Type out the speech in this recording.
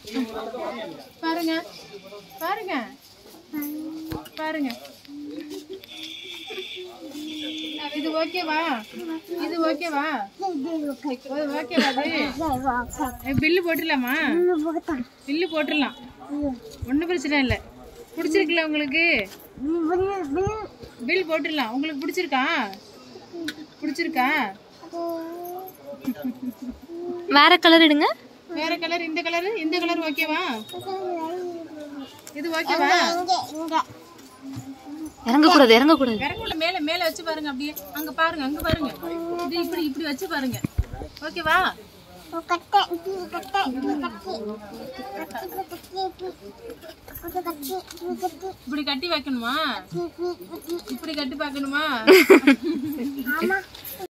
பாருங்க பாருங்க பாருங்க இது ஓகேவா இது ஓகேவா ஓகேவா அது பில்லு போட்டுடலாமா பில்லு போட்டுடலாம் ஒன்றும் பிரச்சனை இல்லை பிடிச்சிருக்குல்ல உங்களுக்கு பில் போட்டுடலாம் உங்களுக்கு பிடிச்சிருக்கா பிடிச்சிருக்கா வேற கலர் எடுங்க வேற கலர் இந்த கலர் இந்த கலர் ஓகேவா இது ஓகேவா இறங்கக்கூடாது இறங்கக்கூடாது இறங்குள்ள மேல மேல வச்சு பாருங்க அப்படியே அங்க பாருங்க அங்க பாருங்க இது இப்படி இப்படி வச்சு பாருங்க ஓகேவா இப்படி கட்டி வைக்கணுமா இப்படி கட்டி பார்க்கணுமா